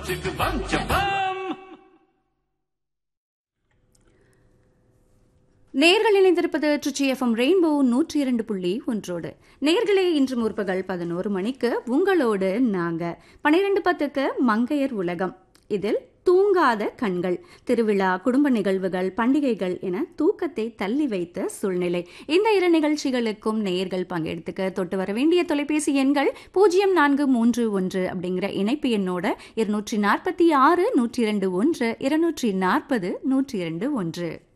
சிக்கு பம் சபம் நேர்கள் இணைந்திருப்பது ட்ரிச்சி எஃப்எம் ரெயின்போ நூற்றி இரண்டு புள்ளி ஒன்றோடு நேர்களே இன்று முற்பகல் பதினோரு மணிக்கு உங்களோடு நாங்க பனிரெண்டு பத்துக்கு மங்கையர் உலகம் இதில் தூங்காத கண்கள் திருவிழா குடும்ப நிகழ்வுகள் பண்டிகைகள் என தூக்கத்தை தள்ளி வைத்த சூழ்நிலை இந்த இரு நிகழ்ச்சிகளுக்கும் நேயர்கள் பங்கெடுத்துக்க தொட்டு வர வேண்டிய தொலைபேசி எண்கள் பூஜ்ஜியம் நான்கு மூன்று ஒன்று அப்படிங்கிற இணைப்பு எண்ணோட இருநூற்றி நாற்பத்தி ஆறு நூற்றி இரண்டு ஒன்று இருநூற்றி நாற்பது நூற்றி இரண்டு ஒன்று